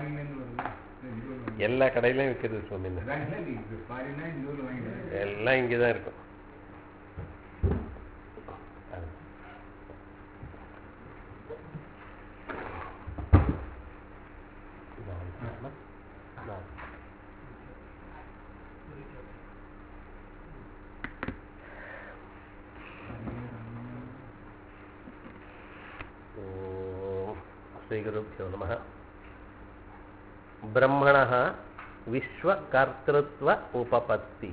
ஃபாரின்லேருந்து வருது இந்த ஊர்ல வாங்கி- எல்லா கடையிலையும் விற்கிறது சுவாமி அதான் இல்லை இது ஃபாரின்னா இந்த ஊரில் வாங்கிட்டு எல்லாம் இங்கே தான் இருக்கும் ஓம் ஸ்ரீகுருभ्यो நமः ब्रह्मणः விஸ்வகர்த்திருவ உபபத்தி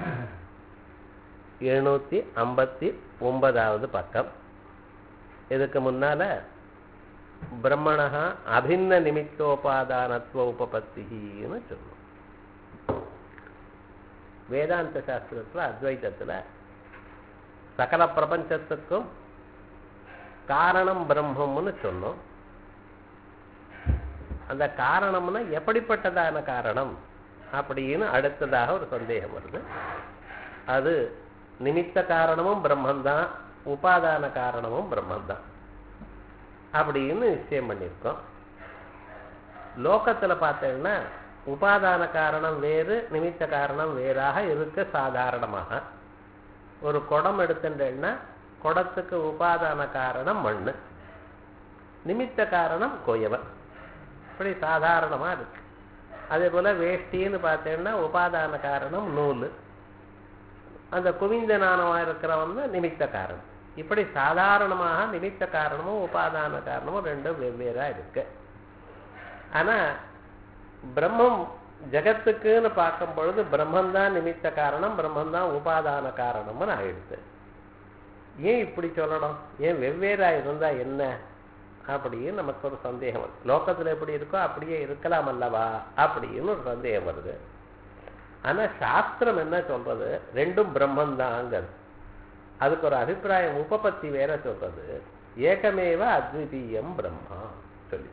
எழுநூற்றி ஐம்பத்தி ஒன்பதாவது பக்கம் இதுக்கு முன்னால பிரம்மணா அபின்ன நிமித்தோபாதானத்துவ உபபத்தின்னு சொன்னோம் வேதாந்த சாஸ்திரத்தில் அத்வைதத்தில் சகல பிரபஞ்சத்துக்கும் காரணம் பிரம்மம்னு சொன்னோம் அந்த காரணம்னா எப்படிப்பட்டதான காரணம் அப்படின்னு அடுத்ததாக ஒரு சந்தேகம் வருது அது நிமித்த காரணமும் பிரம்மந்தான் உபாதான காரணமும் பிரம்மந்தான் அப்படின்னு நிச்சயம் பண்ணியிருக்கோம் லோகத்தில் பார்த்தீங்கன்னா உபாதான காரணம் வேறு நிமித்த காரணம் வேறாக இருக்க சாதாரணமாக ஒரு குடம் எடுத்துட்டேன்னா குடத்துக்கு உபாதான காரணம் மண் நிமித்த காரணம் கொயவன் இப்படி சாதாரணமாக இருக்கு அதே போல் வேஷ்டின்னு பார்த்தீங்கன்னா உபாதான காரணம் நூல் அந்த குவிந்த நாணமாக இருக்கிறவன் தான் நிமித்த காரணம் இப்படி சாதாரணமாக நிமித்த காரணமும் உபாதான காரணமும் ரெண்டும் வெவ்வேறாக இருக்கு ஆனால் பிரம்மம் ஜகத்துக்குன்னு பார்க்கும் பொழுது பிரம்மந்தான் நிமித்த காரணம் பிரம்மந்தான் உபாதான காரணம்னு ஆயிடுது ஏன் இப்படி சொல்லணும் ஏன் வெவ்வேறா இருந்தா என்ன அப்படின்னு நமக்கு ஒரு சந்தேகம் வருது லோகத்துல எப்படி இருக்கோ அப்படியே இருக்கலாம் அல்லவா அப்படின்னு ஒரு சந்தேகம் வருது ஆனா சாஸ்திரம் என்ன சொல்றது ரெண்டும் பிரம்மந்தாங்கிறது அதுக்கு ஒரு அபிப்பிராயம் உபபத்தி வேற சொல்றது ஏகமேவ அத்விதீயம் பிரம்மா சொல்லி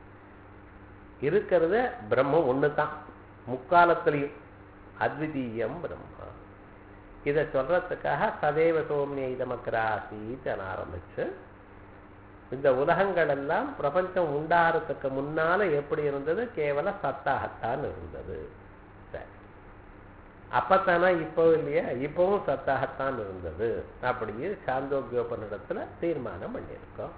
இருக்கிறது பிரம்மம் ஒன்று தான் முக்காலத்திலையும் அத்விதீயம் பிரம்மா இதை சொல்றதுக்காக சதேவ சோமிய இதமக்கராசீத்தன் ஆரம்பிச்சு இந்த உலகங்கள் எல்லாம் பிரபஞ்சம் உண்டாகிறதுக்கு முன்னால எப்படி இருந்தது கேவல சத்தாகத்தான் இருந்தது சரி அப்பத்தானா இப்போ இல்லையா இப்பவும் சத்தாகத்தான் இருந்தது அப்படியே சாந்தோக்கியோபனிடத்துல தீர்மானம் பண்ணியிருக்கோம்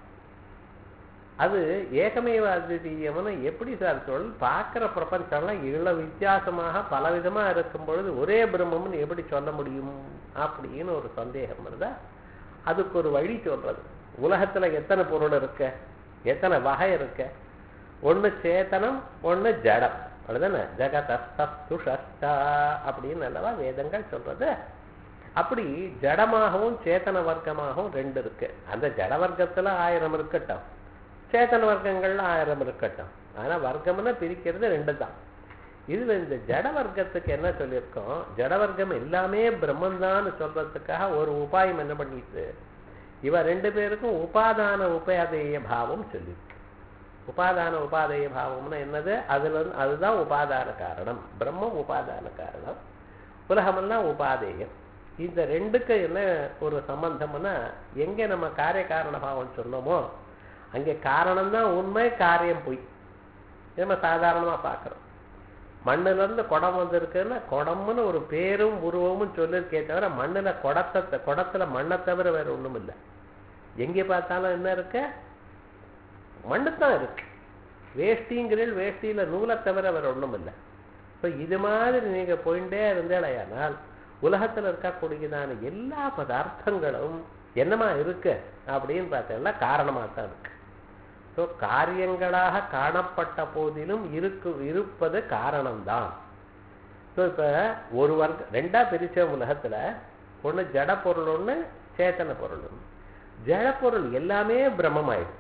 அது ஏகமேவ அத்விதீயம்னு எப்படி சார் சொல் பார்க்குற பிரபஞ்சம்லாம் இவ்வளவு வித்தியாசமாக பலவிதமா இருக்கும் பொழுது ஒரே பிரம்மம்னு எப்படி சொல்ல முடியும் அப்படின்னு ஒரு சந்தேகம் வருதா அதுக்கு ஒரு வழி சொல்றது உலகத்துல எத்தனை பொருள் இருக்க எத்தனை வகை இருக்க ஒண்ணு சேத்தனம் ஒண்ணு ஜடம் அப்படிதானே ஜெகதஸ்துஷஸ்தா அப்படின்னு அல்லவா வேதங்கள் சொல்றது அப்படி ஜடமாகவும் சேத்தன வர்க்கமாகவும் ரெண்டு இருக்கு அந்த ஜட வர்க்கத்துல ஆயிரம் இருக்கட்டும் சேத்தன வர்க்கங்கள்ல ஆயிரம் இருக்கட்டும் ஆனா வர்க்கம்னா பிரிக்கிறது ரெண்டு தான் இதுல இந்த ஜட வர்க்கத்துக்கு என்ன சொல்லியிருக்கோம் ஜட வர்க்கம் எல்லாமே பிரம்மந்தான்னு சொல்றதுக்காக ஒரு உபாயம் என்ன பண்ணிட்டு இவ ரெண்டு பேருக்கும் உபாதான உபாதேய பாவம் சொல்லியிருக்கு உபாதான உபாதேய பாவம்னா என்னது அதுல இருந்து அதுதான் உபாதான காரணம் பிரம்மம் உபாதான காரணம் உலகமெல்லாம் உபாதேயம் இந்த ரெண்டுக்கு என்ன ஒரு சம்பந்தம்னா எங்க நம்ம காரிய காரண பாவம் சொன்னோமோ அங்கே காரணம்தான் உண்மை காரியம் பொய் நம்ம சாதாரணமா பார்க்குறோம் மண்ணுல இருந்து குடம் வந்திருக்குன்னா குடம்னு ஒரு பேரும் உருவமும் சொல்லிருக்கே தவிர மண்ணுல குடத்தை குடத்துல மண்ணை தவிர வேற ஒண்ணும் இல்லை எங்கே பார்த்தாலும் என்ன இருக்கு மண்ணு தான் இருக்கு வேஷ்டிங்கிறீள் வேஷ்டியில நூலை தவிர வேற ஒண்ணும் இல்லை இப்போ இது மாதிரி நீங்க போயிட்டே இருந்தேடையானால் உலகத்துல இருக்கக்கூடியதான எல்லா பதார்த்தங்களும் என்னமா இருக்கு அப்படின்னு பார்த்தீங்கன்னா காரணமா தான் இருக்கு ஸோ காரியங்களாக காணப்பட்ட போதிலும் இருக்கு இருப்பது காரணம்தான் ஸோ இப்போ ஒரு வர்க்க ரெண்டா பிரிச்ச உலகத்துல ஒண்ணு ஜட பொருள் ஒண்ணு சேத்தன பொருள் ஒண்ணு ஜட பொருள் எல்லாமே பிரம்மமாயிடும்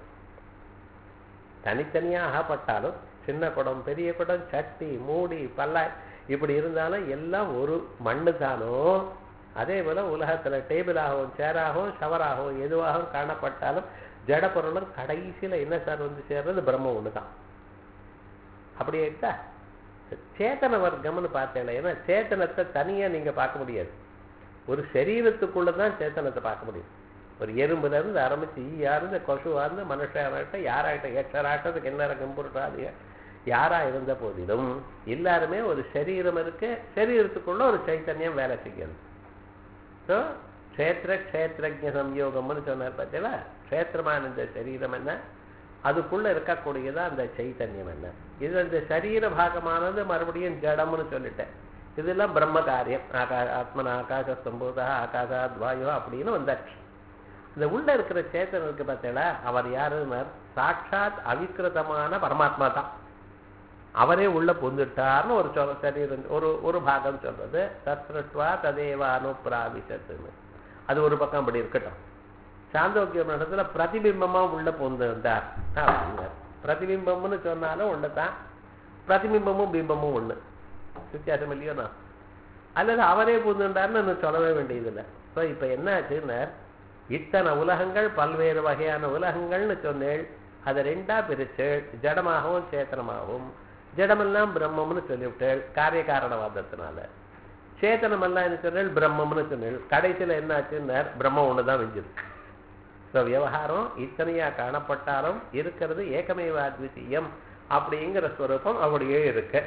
தனித்தனியா ஆகப்பட்டாலும் சின்ன குடம் பெரிய குடம் சட்டி மூடி பல்லாய் இப்படி இருந்தாலும் எல்லாம் ஒரு மண்ணு தானோ அதே போல உலகத்துல டேபிளாகவும் சேராகவும் ஷவராகவும் எதுவாகவும் காணப்பட்டாலும் ஜட பொருளும் கடைசியில என்ன சார் வந்து சேர்றது பிரம்ம ஒன்று தான் அப்படியே இருக்கா சேத்தன வர்க்கம்னு பார்த்தேன் ஏன்னா சேத்தனத்தை தனியா நீங்க பார்க்க முடியாது ஒரு சரீரத்துக்குள்ள தான் சேத்தனத்தை பார்க்க முடியும் ஒரு எறும்புல இருந்து ஆரம்பிச்சு ஈயா இருந்து கொசுவா இருந்து மனுஷாராட்ட யாராட்ட எச்சராட்டத்துக்கு என்ன கம்புருட்டாதிய யாரா இருந்த போதிலும் எல்லாருமே ஒரு சரீரம் இருக்கு சரீரத்துக்குள்ள ஒரு சைத்தன்யம் வேலை செய்கிறது ஸோ க்ஷேத்திர க்ஷேத்திரஜ சம்யோகம்னு சொன்னார் பார்த்தீங்களா க்ஷேத்திரமான இந்த சரீரம் என்ன அதுக்குள்ள இருக்கக்கூடியதா அந்த சைத்தன்யம் என்ன இது இந்த சரீர பாகமானது மறுபடியும் ஜடம்னு சொல்லிட்டேன் இதெல்லாம் பிரம்ம காரியம் ஆகா ஆத்மன ஆகாச சம்பூதா ஆகாசாத் வாயு அப்படின்னு வந்தாச்சு இந்த உள்ள இருக்கிற சேத்தன் இருக்கு பார்த்தீங்களா அவர் யாருன்னார் சாட்சாத் அவிக்கிருதமான பரமாத்மா தான் அவரே உள்ள புந்துட்டார்னு ஒரு சொல் சரீரம் ஒரு ஒரு பாகம் சொல்றது தத்ருஷ்வா ததேவ அனுப்பிராவிசத்துன்னு அது ஒரு பக்கம் அப்படி இருக்கட்டும் சாந்தோக்கியம் இடத்துல பிரதிபிம்பமா உள்ள புந்து வந்தார் அப்படின்னார் பிரதிபிம்பம்னு சொன்னாலும் ஒன்று தான் பிரதிபிம்பமும் பிம்பமும் ஒண்ணு வித்தியாசம் இல்லையோண்ணா அல்லது அவரே புந்துண்டார்னு நான் சொல்லவே வேண்டியதில்லை ஸோ இப்போ என்ன ஆச்சுன்னா இத்தனை உலகங்கள் பல்வேறு வகையான உலகங்கள்னு சொன்னேள் அதை ரெண்டா பிரிச்சு ஜடமாகவும் சேத்தனமாகவும் ஜடமெல்லாம் பிரம்மம்னு சொல்லிவிட்டேள் காரிய காரணவாதத்தினால சேத்தனமெல்லாம் என்ன சொன்னேள் பிரம்மம்னு சொன்னேள் கடைசியில் என்ன ஆச்சுன்னா பிரம்மம் ஒன்று தான் வெஞ்சிருக்கு ஸோ விவகாரம் இத்தனையா காணப்பட்டாலும் இருக்கிறது ஏகமேவ அத்விதீயம் அப்படிங்கிற ஸ்வரூபம் அப்படியே இருக்கு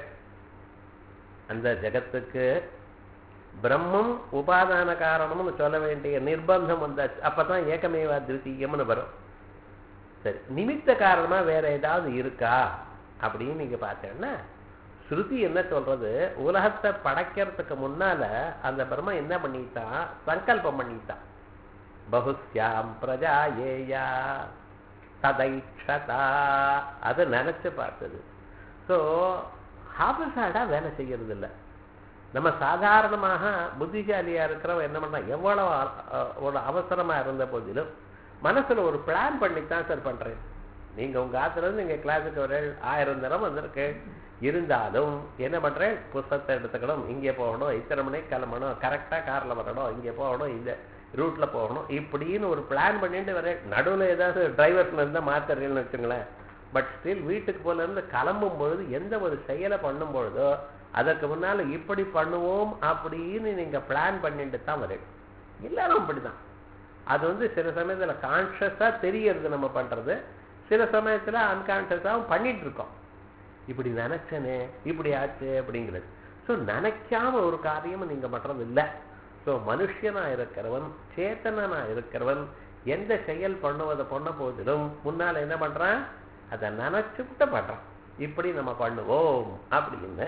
அந்த ஜெகத்துக்கு பிரம்மம் உபாதான காரணம்னு சொல்ல வேண்டிய நிர்பந்தம் வந்தாச்சு அப்பதான் ஏகமேவ அத்விதீயம்னு வரும் சரி நிமித்த காரணமா வேற ஏதாவது இருக்கா அப்படின்னு நீங்க பார்த்தேன்னா ஸ்ருதி என்ன சொல்றது உலகத்தை படைக்கிறதுக்கு முன்னால அந்த பிரம்மம் என்ன பண்ணிட்டான் சங்கல்பம் பண்ணிட்டான் பகுஸ்யாம் பிரஜா ஏயா ததைக்ஷதா அதை நினைச்சு பார்த்தது ஸோ ஹாபிசாடா வேலை செய்யறது இல்லை நம்ம சாதாரணமாக புத்திசாலியா இருக்கிறவன் என்ன பண்ணா எவ்வளவு அ- ஒரு அவசரமா இருந்த போதிலும் மனசுல ஒரு பிளான் பண்ணித்தான் சார் பண்றேன் நீங்க உங்க ஆத்துல இருந்து நீங்க கிளாஸுக்கு ஒரு ஆயிரம் தரம் வந்திருக்கு இருந்தாலும் என்ன பண்றேன் புஸ்தகத்தை எடுத்துக்கணும் இங்கே போகணும் இத்தனை மணிக்கு கிளம்பணும் கரெக்டா கார்ல வரணும் இங்கே போகணும் இந்த ரூட்ல போகணும் இப்படின்னு ஒரு பிளான் பண்ணிட்டு வரேன் நடுவுல ஏதாவது டிரைவர்ஸ்ல இருந்தா மாத்துறீங்கன்னு வச்சுங்களேன் பட் ஸ்டில் வீட்டுக்கு போல இருந்து கிளம்பும் பொழுது எந்த ஒரு செயலை பண்ணும் பொழுதோ அதற்கு முன்னால இப்படி பண்ணுவோம் அப்படின்னு நீங்க பிளான் பண்ணிட்டு தான் வரேன் எல்லாரும் அப்படிதான் அது வந்து சில சமயத்துல கான்ஷியஸா தெரியறது நம்ம பண்றது சில சமயத்துல அன்கான்ஷியஸாவும் பண்ணிட்டு இருக்கோம் இப்படி நினைச்சனே இப்படி ஆச்சு அப்படிங்கிறது ஸோ நினைக்காம ஒரு காரியமும் நீங்க பண்றது இல்லை ஸோ மனுஷனா இருக்கிறவன் சேத்தனனா இருக்கிறவன் எந்த செயல் பண்ணுவதை பண்ண போதிலும் முன்னால என்ன பண்றான் அதை நினைச்சுட்டு பண்றான் இப்படி நம்ம பண்ணுவோம் அப்படின்னு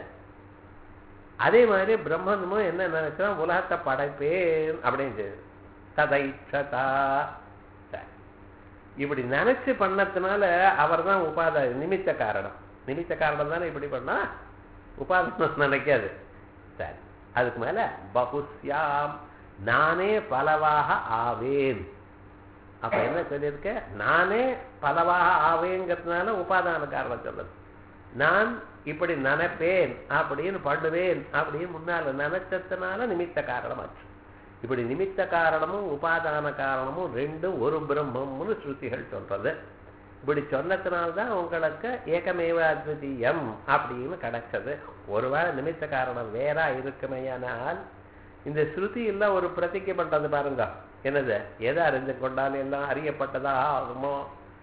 அதே மாதிரி பிரம்மனும் என்ன நினைச்சான் உலகத்தை படைப்பேன் அப்படின்னு ததைச்சதா சரி. இப்படி நினைச்சு பண்ணதுனால அவர் தான் உபாத நிமித்த காரணம் நிமித்த காரணம் தானே இப்படி பண்ணா உபாதானம் நினைக்காது சரி அதுக்கு மேல பகுஸ்யாம் நானே பலவாக ஆவேன் அப்ப என்ன சொல்லியிருக்க நானே பலவாக ஆவேங்கிறதுனால உபாதான காரணம் சொல்லுது நான் இப்படி நினைப்பேன் அப்படின்னு பண்ணுவேன் அப்படின்னு முன்னால நினைச்சதுனால நிமித்த காரணமாச்சு இப்படி நிமித்த காரணமும் உபாதான காரணமும் ரெண்டும் ஒரு பிரம்மம்னு ஸ்ருதிகள் சொல்றது இப்படி சொன்னதுனால்தான் உங்களுக்கு ஏகமேவ அத்விதீயம் அப்படின்னு கிடைச்சது ஒருவேளை நிமித்த காரணம் வேறா இருக்குமேயானால் இந்த ஸ்ருதி எல்லாம் ஒரு பிரதிக்கை பண்றது பாருங்க என்னது எதை அறிந்து கொண்டாலும் எல்லாம் அறியப்பட்டதா ஆகுமோ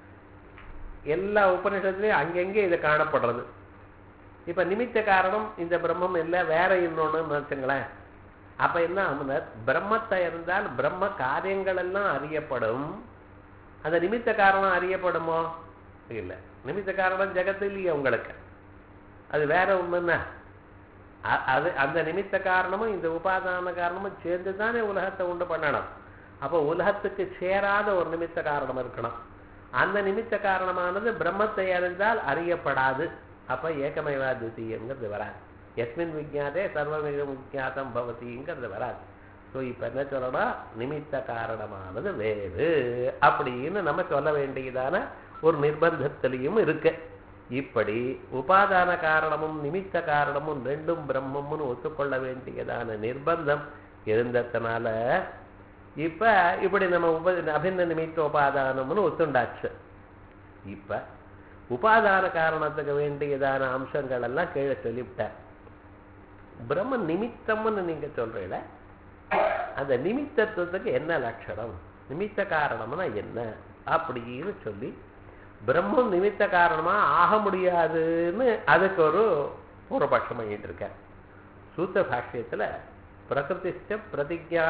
எல்லா உபனிஷத்துலயும் அங்கங்கே இது காணப்படுறது இப்ப நிமித்த காரணம் இந்த பிரம்மம் இல்லை வேற இன்னொன்னு வச்சுங்களேன் அப்ப என்ன ஆகும்னா பிரம்மத்தை இருந்தால் பிரம்ம காரியங்கள் எல்லாம் அறியப்படும் அந்த நிமித்த காரணம் அறியப்படுமோ இல்ல நிமித்த காரணம் ஜெகத்து இல்லையே உங்களுக்கு அது வேற ஒண்ணுன்னா அ- அது அந்த நிமித்த காரணமும் இந்த உபாதான காரணமும் சேர்ந்து தானே உலகத்தை உண்டு பண்ணணும் அப்போ உலகத்துக்கு சேராத ஒரு நிமித்த காரணம் இருக்கணும் அந்த நிமித்த காரணமானது பிரம்மத்தை அறிந்தால் அறியப்படாது அப்ப ஏகமைவா துதியங்கிறது வராது எஸ்மின் விஜாதே சர்வமிக விஜாதம் பவதிங்கிறது வராது ஸோ இப்போ என்ன சொல்லணும் நிமித்த காரணமானது வேறு அப்படின்னு நம்ம சொல்ல வேண்டியதான ஒரு நிர்பந்தத்திலையும் இருக்கு இப்படி உபாதான காரணமும் நிமித்த காரணமும் ரெண்டும் பிரம்மம்னு ஒத்துக்கொள்ள வேண்டியதான நிர்பந்தம் இருந்ததுனால இப்ப இப்படி நம்ம உப அபிந்த நிமித்த உபாதானம்னு ஒத்துண்டாச்சு இப்ப உபாதான காரணத்துக்கு வேண்டியதான அம்சங்கள் எல்லாம் கீழே சொல்லிவிட்டார் பிரம்ம நிமித்தம்னு நீங்க சொல்றீல அந்த நிமித்தத்துவத்துக்கு என்ன லட்சணம் நிமித்த காரணம்னா என்ன அப்படின்னு சொல்லி பிரம்மம் நிமித்த காரணமா ஆக முடியாதுன்னு அதுக்கு ஒரு பூர்வபட்சம் பண்ணிட்டு இருக்கார் சூத்த பாஷ்யத்துல பிரகிருதிஷ்ட பிரதிஜா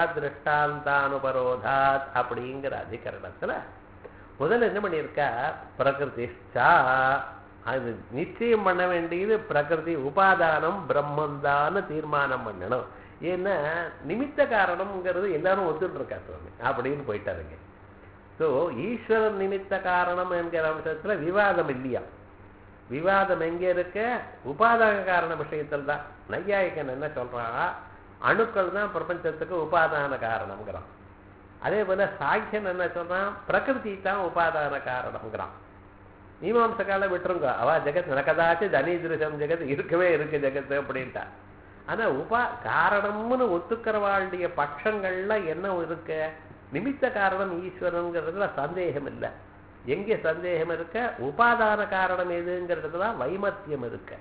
திருஷ்டாந்தானுபரோதாத் அப்படிங்கிற அதிகரணத்துல முதல்ல என்ன பண்ணியிருக்கா பிரகிருதிஷ்டா அது நிச்சயம் பண்ண வேண்டியது பிரகிருதி உபாதானம் பிரம்மந்தான்னு தீர்மானம் பண்ணணும் ஏன்னா நிமித்த காரணம்ங்கிறது எல்லாரும் ஒத்துட்டு இருக்கா சுவாமி அப்படின்னு போயிட்டாருங்க ஸோ ஈஸ்வரன் நிமித்த காரணம் என்கிற அம்சத்துல விவாதம் இல்லையா விவாதம் எங்க இருக்க உபாதான காரண விஷயத்தில் தான் நையாயிக்கன் என்ன சொல்றான் அணுக்கள் தான் பிரபஞ்சத்துக்கு உபாதான காரணம்ங்கிறான் அதே போல சாக்கியன் என்ன சொல்றான் பிரகிருதி தான் உபாதான காரணம்ங்கிறான் மீமாம்சக்கால விட்டுருங்க அவ ஜெகத் நடக்கதாச்சு தனீதிருஷம் ஜெகத் இருக்கவே இருக்கு ஜெகத் அப்படின்ட்டா ஆனா உபா காரணம்னு ஒத்துக்கிறவாளுடைய பட்சங்கள்ல என்ன இருக்கு நிமித்த காரணம் ஈஸ்வரனுங்கிறதுல சந்தேகம் இல்லை எங்கே சந்தேகம் இருக்க உபாதான காரணம் எதுங்கிறதுல வைமத்தியம் இருக்கு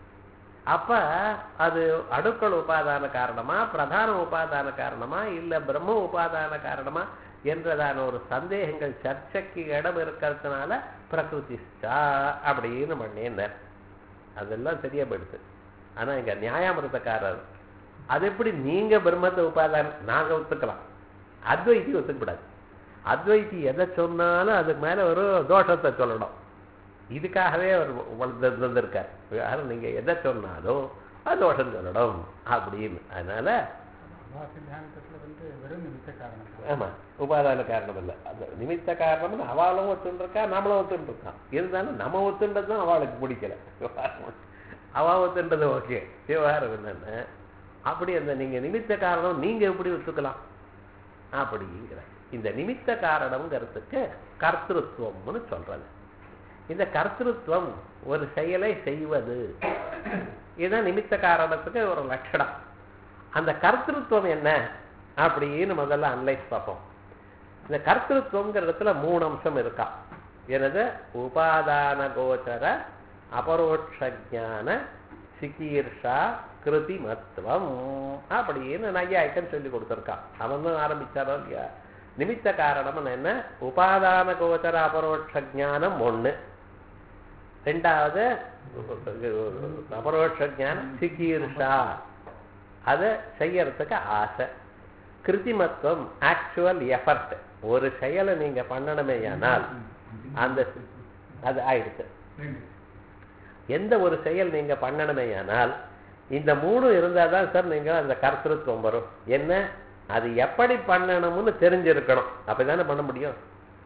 அப்ப அது அடுக்கள் உபாதான காரணமா பிரதான உபாதான காரணமா இல்ல பிரம்ம உபாதான காரணமா என்றதான ஒரு சந்தேகங்கள் சர்ச்சைக்கு இடம் இருக்கிறதுனால பிரகிருதிஷ்டா அப்படின்னு பண்ணேன்னார் அதெல்லாம் சரியா போயிடுது ஆனா இங்க நியாயாமிரதக்காரர் அது எப்படி நீங்க பிரம்மத்தை உபாதானம் நாங்க ஒத்துக்கலாம் அத்வைத்தி ஒத்துக்கப்படாது அத்வைத்தி எதை சொன்னாலும் அதுக்கு மேல ஒரு தோஷத்தை சொல்லணும் இதுக்காகவே அவர் வளர்ந்து வந்திருக்கார் யாரும் நீங்க எதை சொன்னாலும் அது தோஷம் சொல்லணும் அப்படின்னு அதனால அவா சித்தாந்தத்துல வந்து வெறும் நிமித்த காரணம் தான். ஆமா உபாதான காரணம் இல்லை அந்த நிமித்த காரணம்னு அவளும் ஒத்துருக்கா நம்மளும் ஒத்துருக்கான் இருந்தாலும் நம்ம ஒத்துன்றது தான் அவளுக்கு பிடிக்கல விவகாரம் அவ ஒத்துன்றது ஓகே விவகாரம் என்னன்னு அப்படி அந்த நீங்க நிமித்த காரணம் நீங்க எப்படி ஒத்துக்கலாம் அப்படிங்கிற இந்த நிமித்த காரணம்ங்கிறதுக்கு கர்த்திருவம்னு சொல்றது இந்த கர்த்திருவம் ஒரு செயலை செய்வது இதுதான் நிமித்த காரணத்துக்கு ஒரு லட்சணம் அந்த கர்த்திருவம் என்ன அப்படின்னு முதல்ல அனலைஸ் பார்ப்போம் இந்த கர்த்திருவங்கிற இடத்துல மூணு அம்சம் இருக்கா எனது உபாதான கோச்சர அபரோட்ச ஞான சிகீர்ஷா கிருதிமத்துவம் அப்படின்னு நையாய்க்கன் சொல்லி கொடுத்துருக்கான் அவன் தான் ஆரம்பிச்சாரோ இல்லையா நிமித்த காரணம் என்ன உபாதான கோச்சர அபரோட்ச ஞானம் ஒண்ணு ரெண்டாவது அபரோட்ச ஞானம் சிகீர்ஷா அதை செய்யறதுக்கு ஆசை கிருத்திமத்துவம் ஆக்சுவல் எஃபர்ட் ஒரு செயலை நீங்க பண்ணணுமே ஆனால் அந்த அது ஆயிடுச்சு ரெண்டு. எந்த ஒரு செயல் நீங்க பண்ணணுமே ஆனால் இந்த மூணு இருந்தால் தான் சார் நீங்க அந்த கர்த்திருவம் வரும் என்ன அது எப்படி பண்ணணும்னு தெரிஞ்சிருக்கணும் அப்பதானே பண்ண முடியும்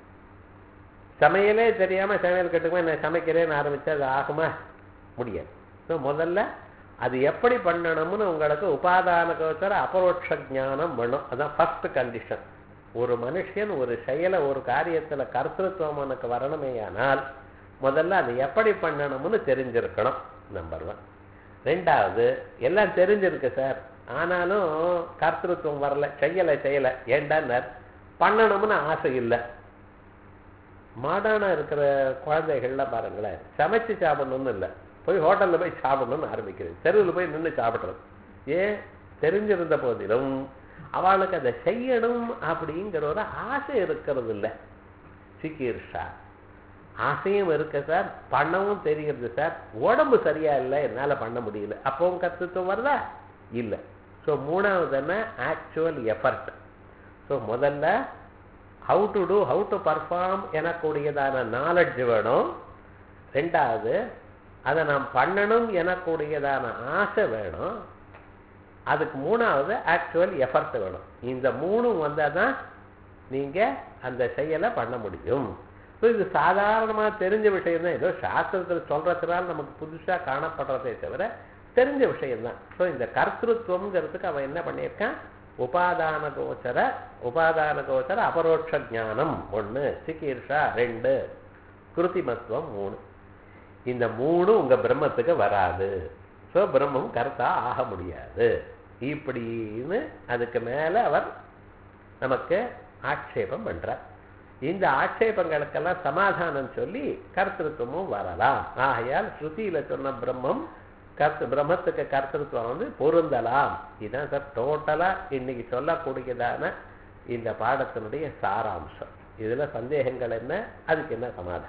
சமையலே தெரியாம சமையல் கட்டுக்குமா நான் சமைக்கிறேன்னு ஆரம்பிச்சா அது ஆகுமா முடியாது ஸோ முதல்ல அது எப்படி பண்ணணும்னு உங்களுக்கு உபாதான கோச்சர அபரோட்ச ஞானம் வேணும் அதான் ஃபர்ஸ்ட் கண்டிஷன் ஒரு மனுஷன் ஒரு செயலை ஒரு காரியத்துல கர்த்திருவம் உனக்கு வரணுமேயானால் முதல்ல அது எப்படி பண்ணணும்னு தெரிஞ்சிருக்கணும் நம்பர் ஒன் ரெண்டாவது எல்லாம் தெரிஞ்சிருக்கு சார் ஆனாலும் கர்த்திருவம் வரல செய்யலை செய்யலை ஏண்டான்னார் பண்ணணும்னு ஆசை இல்லை மாடானா இருக்கிற குழந்தைகள்லாம் பாருங்களேன் சமைச்சு சாப்பிடணும்னு இல்லை போய் ஹோட்டல்ல போய் சாப்பிடணும்னு ஆரம்பிக்கிறது தெருவில் போய் நின்று சாப்பிடுறது ஏன் தெரிஞ்சிருந்த போதிலும் அவளுக்கு அதை செய்யணும் அப்படிங்கிற ஒரு ஆசை இருக்கிறது இல்லை சிக்கீர்ஷா ஆசையும் இருக்கு சார் பண்ணவும் தெரிகிறது சார் உடம்பு சரியா இல்லை என்னால பண்ண முடியல அப்பவும் கத்துத்துவம் வருதா இல்லை ஸோ மூணாவது என்ன ஆக்சுவல் எஃபர்ட் ஸோ முதல்ல how to do how to perform எனக்கூடியதான நாலெட்ஜ் வேணும் ரெண்டாவது அதை நாம் பண்ணணும் எனக்கூடியதான ஆசை வேணும் அதுக்கு மூணாவது ஆக்சுவல் எஃபர்ட் வேணும் இந்த மூணும் வந்தால் தான் நீங்கள் அந்த செயலை பண்ண முடியும் ஸோ இது சாதாரணமாக தெரிஞ்ச விஷயம் தான் ஏதோ சாஸ்திரத்தில் சொல்கிறதுனால நமக்கு புதுசாக காணப்படுறதே தவிர தெரிஞ்ச விஷயம்தான் ஸோ இந்த கர்த்திருவங்கிறதுக்கு அவன் என்ன பண்ணியிருக்கான் உபாதான கோச்சர உபாதான கோச்சர அபரோட்ச ஞானம் ஒன்று சிகீர்ஷா ரெண்டு கிருத்திமத்துவம் மூணு இந்த மூணு உங்க பிரம்மத்துக்கு வராது ஸோ பிரம்மம் கருத்தா ஆக முடியாது இப்படின்னு அதுக்கு மேல அவர் நமக்கு ஆட்சேபம் பண்றார் இந்த ஆட்சேபங்களுக்கெல்லாம் சமாதானம் சொல்லி கர்த்திருவமும் வரலாம் ஆகையால் ஸ்ருதியில சொன்ன பிரம்மம் கர்த்த பிரம்மத்துக்கு கர்த்திருவம் வந்து பொருந்தலாம் இதுதான் சார் டோட்டலா இன்னைக்கு சொல்லக்கூடியதான இந்த பாடத்தினுடைய சாராம்சம் இதுல சந்தேகங்கள் என்ன அதுக்கு என்ன சமாதானம்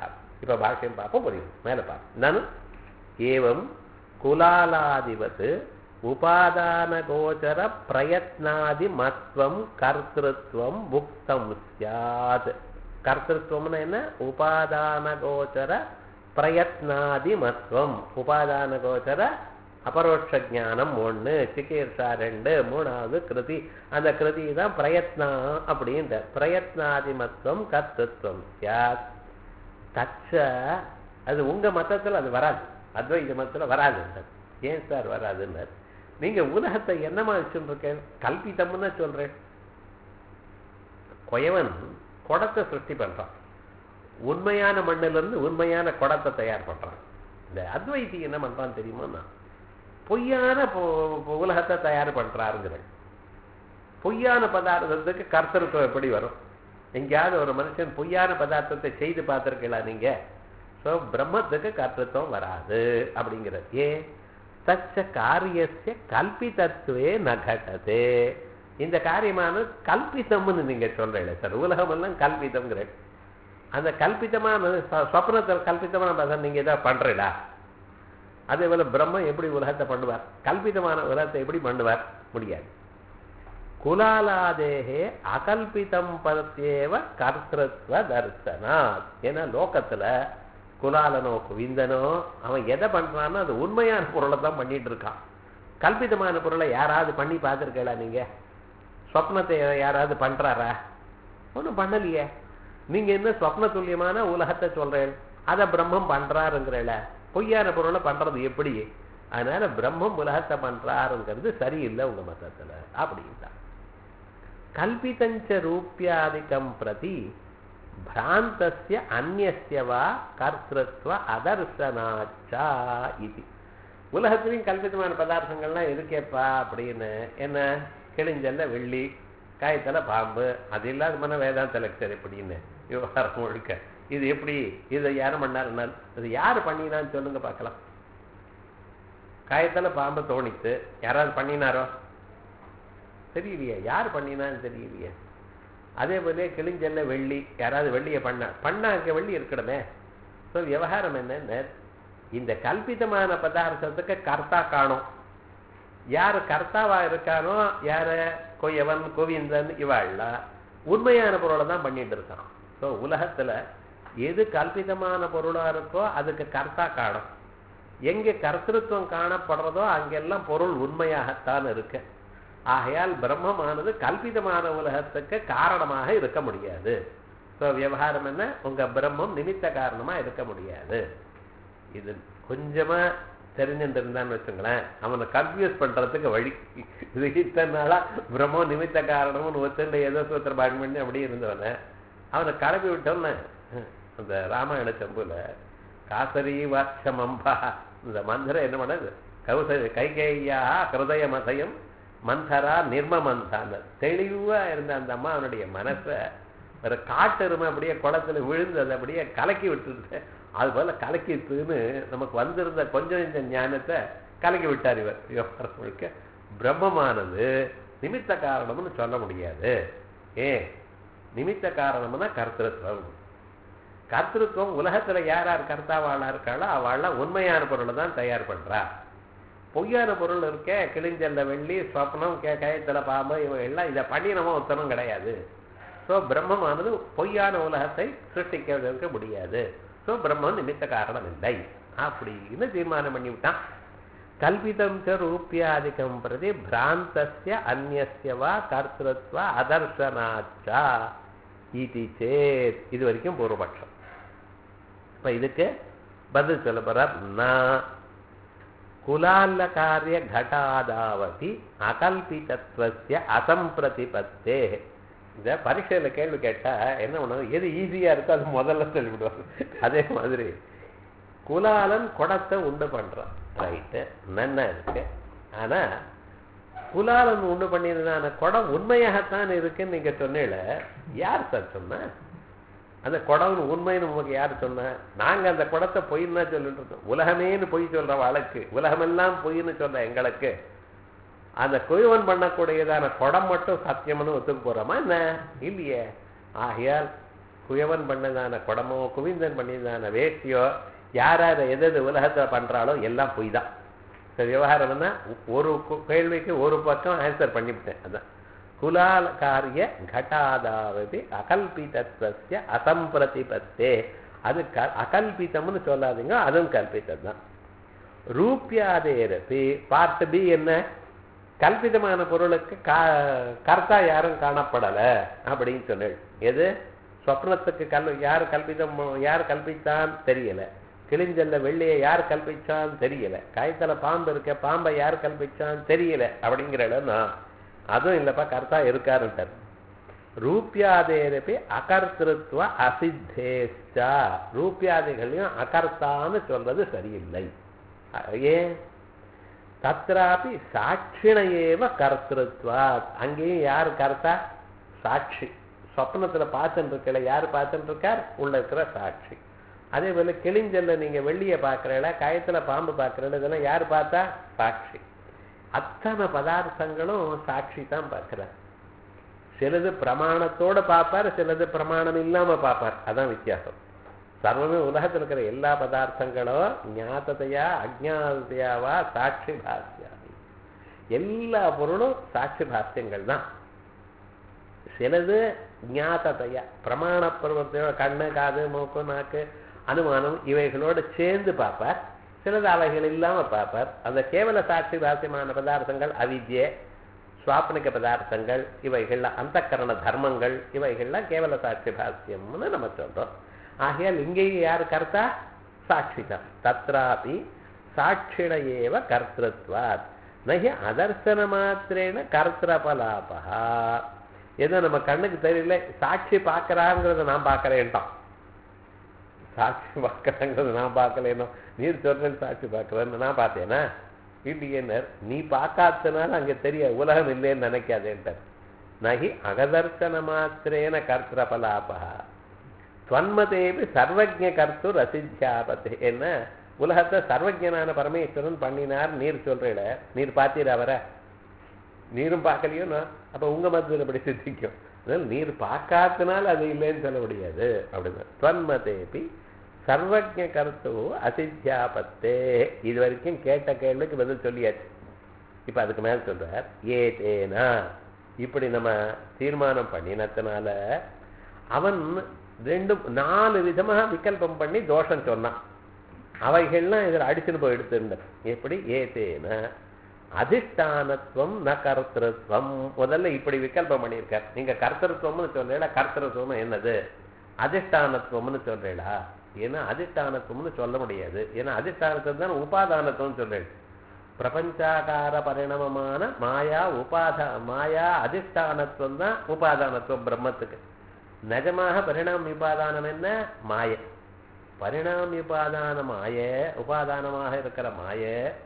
இப்ப பாஷ்யம் பார்ப்போம் புரியும் மேல பார்ப்போம் நனு ஏவம் குலாலாதிபத் உபாதான கோச்சர பிரயத்னாதி மத்வம் கர்த்திருவம் புக்தம் சியாத் கர்த்திருவம்னா என்ன உபாதான கோச்சர பிரயத்னாதி மத்வம் உபாதான கோச்சர அபரோட்ச ஞானம் ஒண்ணு சிகிர்ஷா ரெண்டு மூணாவது கிருதி அந்த கிருதி தான் பிரயத்னா அப்படின்ற பிரயத்னாதி மத்வம் கர்த்திருவம் சியாத் தச்ச அது உங்க மத்தத்துல அது வராது அத்வைத மதத்துல வராதுன்றார் ஏன் சார் வராதுன்னார் நீங்க உலகத்தை என்னமா வச்சுருக்கேன் கல்பித்தம்னு சொல்றேன் கொயவன் குடத்தை சிருஷ்டி பண்றான் உண்மையான மண்ணில இருந்து உண்மையான குடத்தை தயார் பண்றான் இந்த அத்வைதி என்ன பண்றான் தெரியுமா பொய்யான பொ- பொ- உலகத்தை தயார் பண்றாருங்கிறேன் பொய்யான பதார்த்தத்துக்கு கர்த்தருக்கம் எப்படி வரும் எங்கேயாவது ஒரு மனுஷன் பொய்யான பதார்த்தத்தை செய்து பார்த்திருக்கீங்களா நீங்க ஸோ பிரம்மத்துக்கு கர்த்தத்துவம் வராது அப்படிங்கிறது ஏன் தச்ச காரியஸ்ய கல்பிதத்துவே நகட்டது இந்த காரியமானது கல்பிதம்னு நீங்க சொல்றீங்களே சார் உலகமெல்லாம் கல்பிதம்ங்கிற அந்த கல்பிதமான சொ- சொப்னத்தில் கல்பிதமான பதம் நீங்க ஏதாவது பண்றீடா அதே போல பிரம்மம் எப்படி உலகத்தை பண்ணுவார் கல்பிதமான உலகத்தை எப்படி பண்ணுவார் முடியாது குலாலாதேகே அகல்பிதம் பதத்தேவ கர்த்திருவ தர்சனாத் ஏன்னா லோகத்துல குலாலனோ குவிந்தனோ அவன் எதை பண்றானோ அது உண்மையான பொருளை தான் பண்ணிட்டு இருக்கான் கல்பிதமான பொருளை யாராவது பண்ணி பார்த்துருக்கீங்களா நீங்க சொப்னத்தை யாராவது பண்றாரா ஒன்றும் பண்ணலையே நீங்க என்ன சொப்ன துல்லியமான உலகத்தை சொல்றேன் அதை பிரம்மம் பண்றாருங்கிறல பொய்யான பொருளை பண்றது எப்படி அதனால பிரம்மம் உலகத்தை பண்றாருங்கிறது சரியில்லை உங்க மதத்துல அப்படின்ட்டான் கல்பிதஞ்ச ரூபியாதிக்கம் பிரதி பிராந்தஸ்ய அந்நிய வா கர்த்திருவ அதர்சனாச்சா இது உலகத்திலையும் கல்பிதமான பதார்த்தங்கள்லாம் இருக்கேப்பா அப்படின்னு என்ன கிழிஞ்சல்ல வெள்ளி காயத்துல பாம்பு அது இல்லாத மன வேதாந்த லெக்சர் எப்படின்னு விவகாரம் முழுக்க இது எப்படி இதை யாரும் பண்ணாருன்னா இது யாரு பண்ணினான்னு சொல்லுங்க பார்க்கலாம் காயத்துல பாம்பு தோணித்து யாராவது பண்ணினாரோ தெரியலையே யார் பண்ணினான்னு தெரியலையே அதே போல கிழிஞ்சல்ல வெள்ளி யாராவது வெள்ளியை பண்ண பண்ணா அங்க வெள்ளி இருக்கணுமே ஸோ விவகாரம் என்னன்னு இந்த கல்பிதமான பதார்த்தத்துக்கு கர்த்தா காணும் யார் கர்த்தாவா இருக்கானோ யாரு கொய்யவன் கோவிந்தன் இவாள்லாம் உண்மையான பொருளை தான் பண்ணிட்டு இருக்கான் ஸோ உலகத்துல எது கல்பிதமான பொருளா இருக்கோ அதுக்கு கர்த்தா காணும் எங்க கர்த்திருவம் காணப்படுறதோ அங்கெல்லாம் பொருள் உண்மையாகத்தான் இருக்கு ஆகையால் பிரம்மமானது கல்பிதமான உலகத்துக்கு காரணமாக இருக்க முடியாது ஸோ விவகாரம் என்ன உங்க பிரம்மம் நிமித்த காரணமா இருக்க முடியாது இது கொஞ்சமா தெரிஞ்சுட்டு இருந்தான்னு வச்சுங்களேன் அவனை கன்ஃபியூஸ் பண்றதுக்கு வழி இது இத்தனை நாளா பிரம்மம் நிமித்த காரணம்னு ஒத்துண்டு ஏதோ சூத்திர பாகம் பண்ணி அப்படியே இருந்தவன அவனை கிளப்பி விட்டோன்னு அந்த ராமாயண சம்புல காசரி வாட்சமம்பா இந்த மந்திரம் என்ன பண்ணது கௌசரி கைகேயா ஹிருதய மதயம் மந்தரா நிர்மமந்தான்னு தெளிவா இருந்த அந்த அம்மா அவனுடைய மனசை ஒரு காட்டெருமை அப்படியே குளத்துல விழுந்து அதை அப்படியே கலக்கி விட்டுருது அது போல கலக்கிட்டுன்னு நமக்கு வந்திருந்த கொஞ்சம் இந்த ஞானத்தை கலக்கி விட்டார் இவர் விவகாரம் முழுக்க பிரம்மமானது நிமித்த காரணம்னு சொல்ல முடியாது ஏன் நிமித்த காரணம்னா கர்த்திருவம் கர்த்திருவம் உலகத்துல யார் யார் கர்த்தாவாளா இருக்காளோ அவள்லாம் உண்மையான பொருளை தான் தயார் பண்றா பொய்யான பொருள் இருக்கே கிழிஞ்சல்ல வெள்ளி சொப்னம் கே கயத்துல பாம்பு இவங்க எல்லாம் இதை பண்ணினவன் ஒத்தனும் கிடையாது ஸோ பிரம்மமானது பொய்யான உலகத்தை சிருஷ்டிக்க முடியாது ஸோ பிரம்மம் நிமித்த காரணம் இல்லை அப்படின்னு தீர்மானம் பண்ணி விட்டான் கல்பிதம் ச ரூபியாதிக்கம் பிரதி பிராந்தஸ்ய அந்நிய வா கர்த்திருவ அதர்சனாச்சா இது சேத் இது வரைக்கும் பூர்வபட்சம் இப்ப இதுக்கு பதில் சொல்ல போறார் நான் குலால காரிய கடாதாவதி அகல்பிதத்துவசிய அசம்பிரதிபத்தே இந்த பரீட்சையில கேள்வி கேட்டா என்ன பண்ணுவது எது ஈஸியா இருக்கோ அது முதல்ல சொல்லிவிடுவாங்க அதே மாதிரி குலாலன் குடத்தை உண்டு பண்றான் ரைட்டு நன்னா இருக்கு ஆனா குலாலன் உண்டு பண்ணியிருந்தான குடம் உண்மையாகத்தான் இருக்குன்னு நீங்க சொன்னீங்கள யார் சார் சொன்ன அந்த குடம்னு உண்மைன்னு உங்களுக்கு யார் சொன்ன நாங்க அந்த குடத்தை பொய்ன்னு தான் சொல்லிட்டு இருக்கோம் உலகமேன்னு பொய் சொல்ற வழக்கு உலகமெல்லாம் பொய்ன்னு சொல்ற எங்களுக்கு அந்த குயவன் பண்ணக்கூடியதான குடம் மட்டும் சத்தியம்னு ஒத்துக்க போறோமா என்ன இல்லையே ஆகையால் குயவன் பண்ணதான குடமோ குவிந்தன் பண்ணியதான வேஷ்டியோ யார் யார் எது எது உலகத்தில் பண்றாளோ எல்லாம் பொய் தான் இந்த விவகாரம்னா ஒரு கு- கேள்விக்கு ஒரு பக்கம் ஆன்சர் பண்ணிவிட்டேன் அதான் குலால காரிய கட்டாதாவது அகல்பிதத்வஸ்ய அசம்பிரதிபத்தே அது க அகல்பிதம்னு சொல்லாதீங்க அதுவும் கல்பித்தம் தான் ரூபியாதேரபி பார்ட் பி என்ன கல்பிதமான பொருளுக்கு கா கர்த்தா யாரும் காணப்படல அப்படின்னு சொன்னேன் எது சொப்னத்துக்கு கல் யார் கல்பிதம் யார் கல்பித்தான் தெரியல கிழிஞ்சல்ல வெள்ளியை யார் கல்பிச்சான் தெரியல காய்த்தல பாம்பு இருக்க பாம்பை யார் கல்பிச்சான் தெரியல அப்படிங்கிற இடம்னா அதுவும் இல்லப்பா கர்த்தா இருக்காருன்ட்டார் ரூபியாதேரப்பி அகர்த்திருத்துவ அசித்தேஷ்டா ரூபியாதிகளையும் அகர்த்தான்னு சொல்றது சரியில்லை அ- ஏன் தத்ராபி சாட்சிண ஏவ கர்த்திருத்வா அங்கேயும் யார் கர்த்தா சாட்சி சொப்னத்துல பார்த்துட்டு இருக்கல யார் பார்த்துட்டு இருக்கார் உள்ள இருக்கிற சாட்சி அதே போல கிழிஞ்சல்ல நீங்க வெள்ளியை பார்க்கறல கயத்துல பாம்பு பார்க்கறல இதெல்லாம் யார் பார்த்தா சாட்சி அத்தனை பதார்த்தங்களும் சாட்சி தான் பார்க்கிறார் சிலது பிரமாணத்தோட பார்ப்பார் சிலது பிரமாணம் இல்லாம பார்ப்பார் அதான் வித்தியாசம் சர்வமே உலகத்தில் இருக்கிற எல்லா பதார்த்தங்களும் ஞாத்ததையா அஜானதையாவா சாட்சி பாஸ்யாமி எல்லா பொருளும் சாட்சி பாஸ்யங்கள் தான் சிலது ஞாத்ததையா பிரமாண பருவத்தையோட கண்ணு காது மூக்கு நாக்கு அனுமானம் இவைகளோடு சேர்ந்து பார்ப்பார் சிலது அவைகள் இல்லாம பார்ப்பார் அந்த கேவல சாட்சி பாசியமான பதார்த்தங்கள் அவித்யை சுவாப்னிக பதார்த்தங்கள் இவைகள்ல அந்தக்கரண தர்மங்கள் இவைகள்லாம் கேவல சாட்சி பாசியம்னு நம்ம சொல்றோம் ஆகையால் இங்கேயும் யார் கர்த்தா சாட்சி தான் தத்ராபி சாட்சிண ஏவ கர்த்திருத்வாத் நகி அதர்சன மாத்திரேன கர்த்திரபலாபா ஏதோ நம்ம கண்ணுக்கு தெரியல சாட்சி பார்க்கறாங்கிறத நான் பார்க்கறேன்ட்டான் சாட்சி பார்க்கறாங்கிறத நான் பார்க்கலேனோ நீர் சொல்றது சாட்சி பார்க்கறேன்னு நான் பார்த்தேனா இல்லையேனர் நீ பார்க்காதனால அங்க தெரிய உலகம் இல்லைன்னு நினைக்காதேன்ட்டார் நகி அகதர்சன மாத்திரேன கர்த்திரபலாபா துவன்மதேபி சர்வஜ கர்த்து ரசித்தியாபத்தே என்ன உலகத்தை சர்வஜனான பரமேஸ்வரன் பண்ணினார் நீர் சொல்றீல நீர் பார்த்தீர் அவரை நீரும் பார்க்கலையோ நான் அப்ப உங்க மதத்தில் எப்படி சித்திக்கும் அதனால நீர் பார்க்காதனால அது இல்லைன்னு சொல்ல முடியாது அப்படின்னா துவன்மதேபி சர்வஜ கருத்து அசித்தியாபத்தே இது வரைக்கும் கேட்ட கேள்விக்கு பதில் சொல்லியாச்சு இப்ப அதுக்கு மேல சொல்றார் ஏதேனா இப்படி நம்ம தீர்மானம் பண்ணினத்தினால அவன் ரெண்டு நாலு விதமா விகல்பம் பண்ணி தோஷம் சொன்னான் அவைகள்லாம் இதில் அடிச்சுன்னு போய் எடுத்துருந்தார் எப்படி ஏதேன அதிஷ்டானத்துவம் ந கர்த்திருவம் முதல்ல இப்படி விகல்பம் பண்ணியிருக்கார் நீங்க கர்த்தருவம்னு சொல்றீங்களா கர்த்தருவம் என்னது அதிஷ்டானத்துவம்னு சொல்றீங்களா ஏன்னா அதிஷ்டானத்துவம்னு சொல்ல முடியாது ஏன்னா அதிஷ்டானத்துவம் தான் உபாதானத்துவம் சொல்றேன் பிரபஞ்சாகார பரிணமமான மாயா உபாதா மாயா அதிஷ்டானத்துவம் தான் உபாதானத்துவம் பிரம்மத்துக்கு நிஜமாக பரிணாம உபாதானம் என்ன மாய பரிணாம உபாதான மாய உபாதானமாக இருக்கிற மாய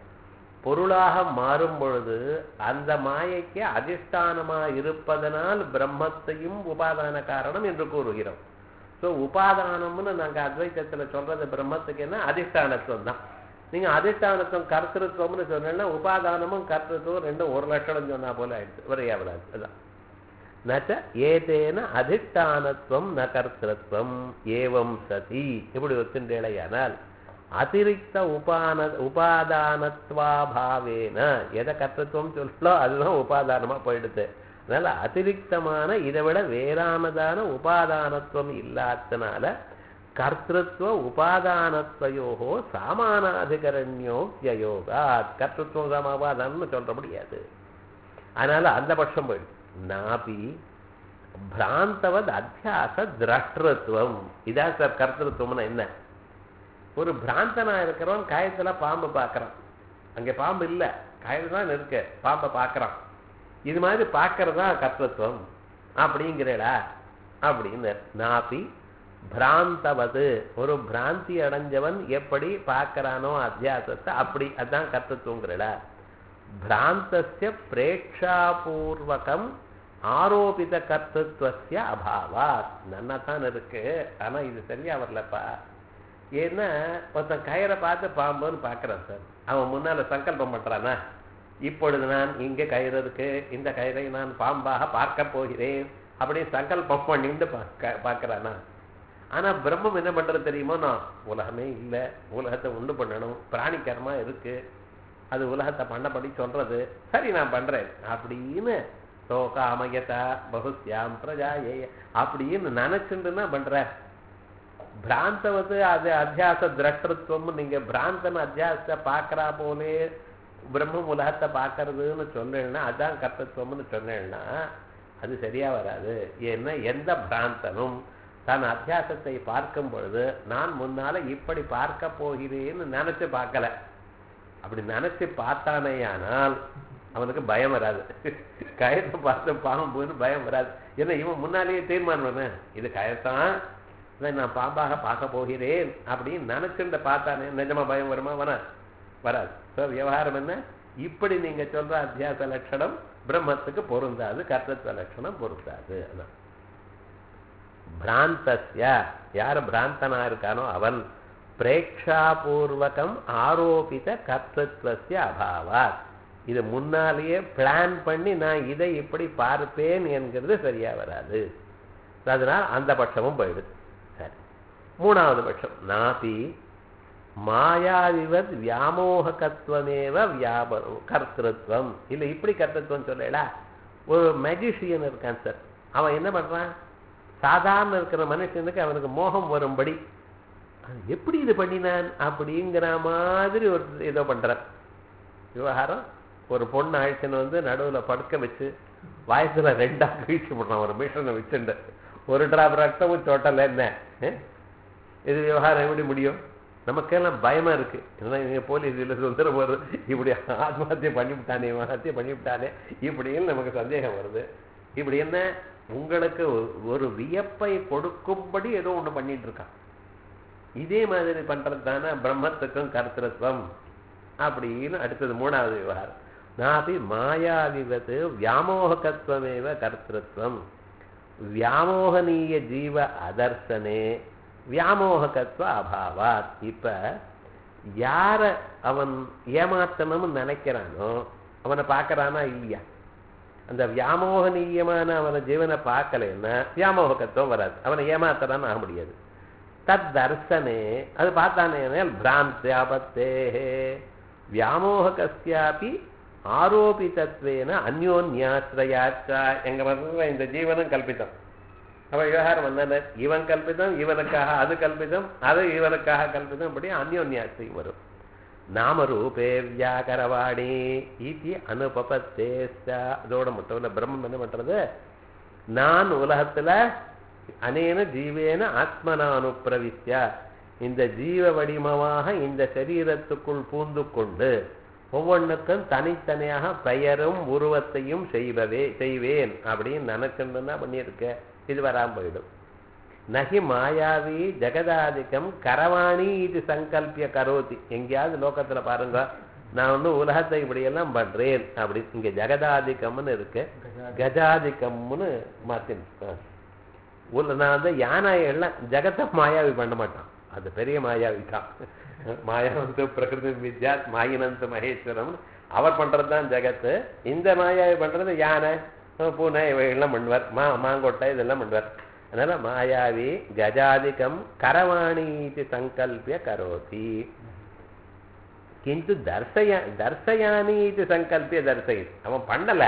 பொருளாக மாறும் பொழுது அந்த மாயைக்கு அதிஷ்டானமா இருப்பதனால் பிரம்மத்தையும் உபாதான காரணம் என்று கூறுகிறோம் ஸோ உபாதானம்னு நாங்க அத்வைத்தத்துல சொல்றது பிரம்மத்துக்கு என்ன அதிஷ்டானத்துவம் தான் நீங்க அதிஷ்டானத்துவம் கர்த்திருவம்னு சொன்னீங்கன்னா உபாதானமும் கர்த்தத்துவம் ரெண்டும் ஒரு லட்சணம் சொன்னா போல ஆயிடுச்சு ஒரேயாவதாது அதான் நச்ச ஏதேன அதிஷ்டானத்துவம் ந கர்த்திருவம் ஏவம் சதி இப்படி ஒத்துண்டேலையானால் அதிரிக்த உபான உபாதானத்வாபாவேன எதை கர்த்தத்துவம் சொல்லோ அதுதான் உபாதானமா போயிடுது அதனால அதிரிக்தமான இதை விட வேறானதான உபாதானத்துவம் இல்லாதனால கர்த்திருவ உபாதானத்வயோகோ சாமானாதிகரண்யோ யோகா கர்த்திருவம் சமாபாதானம்னு சொல்ற முடியாது அதனால அந்த பட்சம் போயிடுது நாபி பிராந்தவத் அத்தியாச திரஷ்டத்துவம் இதான் சார் கர்த்திருவம்னா என்ன ஒரு பிராந்தனா இருக்கிறவன் காயத்துல பாம்பு பார்க்கறான் அங்க பாம்பு இல்ல காயத்துல தான் இருக்கு பாம்பை பார்க்கறான் இது மாதிரி பார்க்கறதா கர்த்தத்துவம் அப்படிங்கிறடா அப்படின்னு நாபி பிராந்தவது ஒரு பிராந்தி அடைஞ்சவன் எப்படி பார்க்கறானோ அத்தியாசத்தை அப்படி அதான் கர்த்தத்துவங்கிறடா பிராந்தஸ்ய பிரேட்சாபூர்வகம் ஆரோபித கர்த்தத்துவசிய அபாவாத் நன்னா தான் இருக்கு ஆனா இது சரியா வரலப்பா ஏன்னா ஒருத்தன் கயிறை பார்த்து பாம்புன்னு பார்க்கறான் சார் அவன் முன்னால சங்கல்பம் பண்றானா இப்பொழுது நான் இங்க கயிறு இருக்கு இந்த கயிறை நான் பாம்பாக பார்க்க போகிறேன் அப்படி சங்கல்பம் பண்ணிட்டு பார்க்க பார்க்கறானா ஆனா பிரம்மம் என்ன பண்றது தெரியுமோ நான் உலகமே இல்லை உலகத்தை உண்டு பண்ணணும் பிராணிக்கரமா இருக்கு அது உலகத்தை பண்ணபடி சொல்றது சரி நான் பண்றேன் அப்படின்னு சோகாமயதா பகுஸ்யாம் பிரஜாயே அப்படின்னு நினைச்சுட்டுன்னா பண்ற பிராந்தவது அது அத்தியாச திரஷ்டத்துவம் நீங்க பிராந்தன் அத்தியாசத்தை பார்க்கறா போலே பிரம்மம் உலகத்தை பார்க்கறதுன்னு சொன்னேன்னா அதான் கர்த்தத்துவம்னு சொன்னேன்னா அது சரியா வராது ஏன்னா எந்த பிராந்தனும் தன் அத்தியாசத்தை பார்க்கும் பொழுது நான் முன்னால இப்படி பார்க்க போகிறேன்னு நினைச்சு பார்க்கல அப்படி நினைச்சு பார்த்தானேயானால் அவனுக்கு பயம் வராது கயத்தை பார்த்து பாம்புன்னு பயம் வராது ஏன்னா இவன் முன்னாலேயே தீர்மானம் பண்ண இது கயத்தான் இதை நான் பாம்பாக பார்க்க போகிறேன் அப்படின்னு நினைச்சுட்டு பார்த்தானே நிஜமா பயம் வருமா வராது வராது ஸோ விவகாரம் என்ன இப்படி நீங்க சொல்ற அத்தியாச லட்சணம் பிரம்மத்துக்கு பொருந்தாது கர்த்தத்துவ லட்சணம் பொருந்தாது அதான் பிராந்தஸ்ய யார் பிராந்தனா இருக்கானோ அவன் பிரேக்ஷாபூர்வகம் ஆரோபித கர்த்தத்வசிய அபாவாத் இது முன்னாலேயே பிளான் பண்ணி நான் இதை இப்படி பார்ப்பேன் என்கிறது சரியா வராது அதனால் அந்த பட்சமும் போயிடுது சரி மூணாவது பட்சம் நாபி மாயாவிவத் வியாமோகத்துவமேவ வியாப கர்த்திருவம் இல்லை இப்படி கர்த்தத்துவம் சொல்லலா ஒரு மெஜிஷியன் இருக்கான் சார் அவன் என்ன பண்றான் சாதாரண இருக்கிற மனுஷனுக்கு அவனுக்கு மோகம் வரும்படி அது எப்படி இது பண்ணினான் அப்படிங்கிற மாதிரி ஒரு ஏதோ பண்றான் விவகாரம் ஒரு பொண்ணு அழைச்சின்னு வந்து நடுவுல படுக்க வச்சு வயசுல ரெண்டா கழிச்சு போடுறான் ஒரு மிஷனை வச்சுண்டு ஒரு டிராப் ரத்தமும் சோட்டல என்ன அஹ்? இது விவகாரம் எப்படி முடியும் நமக்கெல்லாம் பயமா இருக்கு ஏன்னா இவங்க போலீஸ் இல்லை சுந்தர போறது இப்படி ஆத்மஹத்தியை பண்ணிவிட்டானே ஆத்மஹத்தியை பண்ணிவிட்டானே இப்படின்னு நமக்கு சந்தேகம் வருது இப்படி என்ன உங்களுக்கு ஒரு- ஒரு வியப்பை கொடுக்கும்படி ஏதோ ஒண்ணு பண்ணிட்டு இருக்கான் இதே மாதிரி பண்றது தானே பிரம்மத்துக்கும் கர்த்திருவம் அப்படின்னு அடுத்தது மூணாவது விவகாரம் நாபி மாயாவிவது வியாமோகத்துவமேவ கர்த்திருவம் வியாமோகனீய ஜீவ அதர்சனே வியாமோகத்துவ அபாவாத் இப்ப யார அவன் ஏமாத்தணும்னு நினைக்கிறானோ அவனை பார்க்கறானா இல்லையா அந்த வியாமோகனீயமான அவன ஜீவனை பார்க்கலைன்னா வியாமோகத்துவம் வராது அவனை ஏமாத்தறான்னு ஆக முடியாது தத் தர்சனே அது பார்த்தானே பிராந்தியாபத்தே வியாமோகஸ்யாபி ஆரோபிதத்வேன அந்யோன்யாசிரயாச்சா எங்க மதத்துல இந்த ஜீவனும் கல்பித்தம் அவ விவகாரம் என்னென்ன இவன் கல்பிதம் இவனுக்காக அது கல்பிதம் அது இவனுக்காக கல்பிதம் இப்படி அந்யோன்யாசி வரும் நாமரூபே வியாகரவாணி இதி அனுபபத்தே அதோட மட்டும் இல்ல பிரம்மம் என்ன பண்றது நான் உலகத்துல அனேன ஜீவேன ஆத்மனா அனுப்பிரவித்யா இந்த ஜீவ வடிவமாக இந்த சரீரத்துக்குள் பூந்து கொண்டு ஒவ்வொன்றுக்கும் தனித்தனியாக பெயரும் உருவத்தையும் செய்வவே செய்வேன் அப்படின்னு நினைச்சுன்னு தான் பண்ணியிருக்க இது வராம போயிடும் நகி மாயாவி ஜெகதாதிக்கம் கரவாணி இது சங்கல்பிய கரோதி எங்கேயாவது லோகத்துல பாருங்க நான் வந்து உலகத்தை இப்படியெல்லாம் பண்றேன் அப்படி இங்க ஜெகதாதிக்கம்னு இருக்கு கஜாதிக்கம்னு மாத்தின் உள்ள நான் வந்து யானை எல்லாம் ஜெகத்தை மாயாவி பண்ண மாட்டான் அது பெரிய மாயாவி தான் மாயாவந்து பிரகிருதி வித்யா மாயினந்து மகேஸ்வரம் அவர் பண்றது தான் ஜெகத்து இந்த மாயாவி பண்றது யானை பூனை இவைகள்லாம் பண்ணுவார் மா மாங்கொட்டை இதெல்லாம் பண்ணுவார் அதனால மாயாவி கஜாதிகம் கரவாணி இது சங்கல்பிய கரோதி கிந்து தர்சய தர்சயானி இது சங்கல்பிய தர்சயி அவன் பண்ணல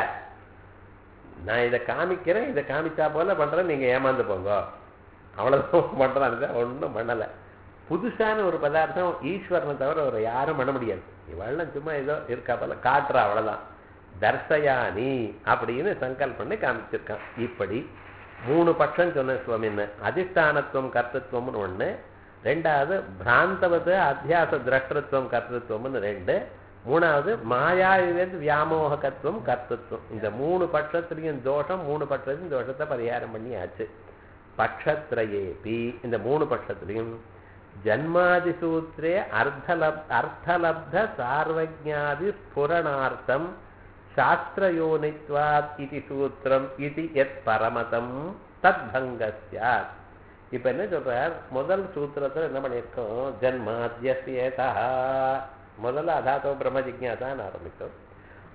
நான் இதை காமிக்கிறேன் இதை காமிச்சா போல பண்றேன் நீங்க ஏமாந்து போங்க அவ்வளவுதான் பண்றான் ஒன்றும் பண்ணல புதுசான ஒரு பதார்த்தம் ஈஸ்வரனை தவிர ஒரு யாரும் பண்ண முடியாது இவெல்லாம் சும்மா ஏதோ இருக்கா போல காட்டுறா அவ்வளவுதான் தர்சயானி அப்படின்னு சங்கல்பம் பண்ணி காமிச்சிருக்கான் இப்படி மூணு பட்சம் சொன்ன சுவாமின்னு அதிஷ்டானத்துவம் கர்த்தத்துவம்னு ஒண்ணு ரெண்டாவது பிராந்தவது அத்தியாச திரஷ்டத்துவம் கர்த்தத்துவம்னு ரெண்டு மூணாவது மாயாவிவேத் வியாமோகத்துவம் கர்த்தத்துவம் இந்த மூணு பட்சத்திலையும் தோஷம் மூணு பட்சத்திலையும் தோஷத்தை பரிகாரம் பண்ணியாச்சு பட்சத்ரயேபி இந்த மூணு பட்சத்திலையும் ஜன்மாதி சூத்திரே அர்த்தலப் அர்த்தலப்த சார்வஜாதி ஸ்புரணார்த்தம் சாஸ்திரயோனித்வாத் இது சூத்திரம் இது எத் பரமதம் தத்பங்கஸ்யாத் இப்ப என்ன சொல்றார் முதல் சூத்திரத்துல என்ன பண்ணியிருக்கோம் ஜன்மாத்தியசேதா முதல்ல அதாத்தோ பிரம்ம ஜிக்யாதான் ஆரம்பித்தோம்